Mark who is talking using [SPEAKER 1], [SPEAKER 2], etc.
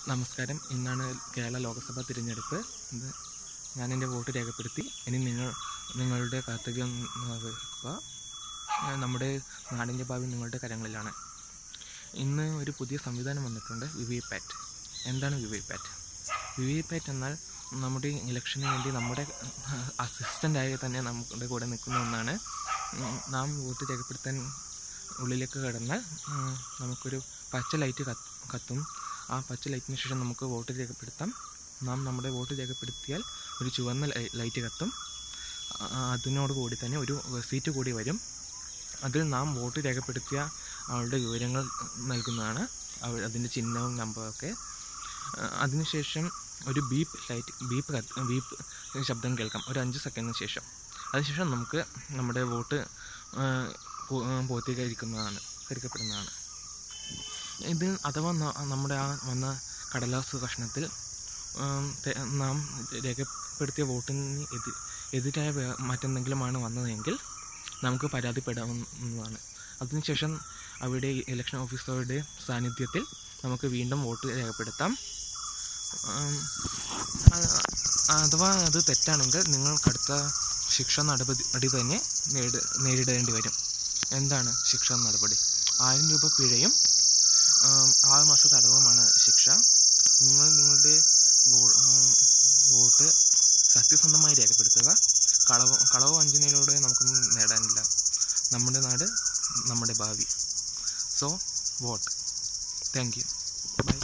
[SPEAKER 1] നമസ്കാരം ഇന്നാണ് കേരള ലോക്സഭാ തിരഞ്ഞെടുപ്പ് ഇത് ഞാൻ എൻ്റെ വോട്ട് രേഖപ്പെടുത്തി ഇനി നിങ്ങൾ നിങ്ങളുടെ കർത്തവ്യം നിർവഹിക്കുക ഏഹ് നമ്മുടെ നാടിൻ്റെ ഭാവി നിങ്ങളുടെ കരങ്ങളിലാണ് ഇന്ന് ഒരു പുതിയ സംവിധാനം വന്നിട്ടുണ്ട് വി വി പാറ്റ് എന്താണ് V V PAT V V PAT എന്നാൽ നമ്മുടെ ഇലക്ഷന് വേണ്ടി നമ്മുടെ അസിസ്റ്റൻ്റായി തന്നെ നമ്മുടെ കൂടെ നിൽക്കുന്ന ഒന്നാണ് ഉം, നാം വോട്ട് രേഖപ്പെടുത്താൻ ഉള്ളിലേക്ക് കടന്നാൽ ഉം, നമുക്കൊരു പച്ച ലൈറ്റ് കത്ത് കത്തും ആ പച്ച ലൈറ്റിന് ശേഷം നമുക്ക് വോട്ട് രേഖപ്പെടുത്താം നാം നമ്മുടെ വോട്ട് രേഖപ്പെടുത്തിയാൽ ഒരു ചുവന്ന ലൈ- ലൈറ്റ് കത്തും ആ, അതിനോട് കൂടി തന്നെ ഒരു സീറ്റ് കൂടി വരും അതിൽ നാം വോട്ട് രേഖപ്പെടുത്തിയ ആളുടെ വിവരങ്ങൾ നൽകുന്നതാണ് അവ- അതിൻ്റെ ചിഹ്നവും നമ്പറൊക്കെ ആ, അതിനുശേഷം ഒരു ബീപ്പ് ലൈറ്റ് ബീപ്പ് കത്ത് ബീപ്പ് ശബ്ദം കേൾക്കാം ഒരു അഞ്ച് സെക്കൻഡിന് ശേഷം അതിനുശേഷം നമുക്ക് നമ്മുടെ വോട്ട് ആ, പൂ- ആ, പൂർത്തീകരിക്കുന്നതാണ് കരിക്കപ്പെടുന്നതാണ് ഇതിൽ അഥവാ ന- നമ്മുടെ ആ വന്ന കടലാസ് കഷ്ണത്തിൽ ഉം, തെ- നാം രേഖപ്പെടുത്തിയ വോട്ടിന് എതി എതിരായ വേ- മറ്റെന്തെങ്കിലുമാണ് വന്നതെങ്കിൽ നമുക്ക് പരാതിപ്പെടാവുന്നതാണ് അതിനുശേഷം അവിടെ ഇലക്ഷൻ ഓഫീസറുടെ സാന്നിധ്യത്തിൽ നമുക്ക് വീണ്ടും വോട്ട് രേഖപ്പെടുത്താം ഉം, അ- അഥവാ അത് തെറ്റാണെങ്കിൽ നിങ്ങൾ കടുത്ത ശിക്ഷ നടപടി അടി തന്നെ നേടി നേരിടേണ്ടി വരും എന്താണ് ശിക്ഷ നടപടി ആയിരം രൂപ പിഴയും ഉം, ആറ് മാസ തടവുമാണ് ശിക്ഷ നിങ്ങൾ നിങ്ങളുടെ വോ- ഉം, വോട്ട് സത്യസന്ധമായി രേഖപ്പെടുത്തുക കളവ് കളവ് വഞ്ചനയിലൂടെ നമുക്കൊന്നും നേടാനില്ല നമ്മുടെ നാട് നമ്മുടെ ഭാവി so vote thank you by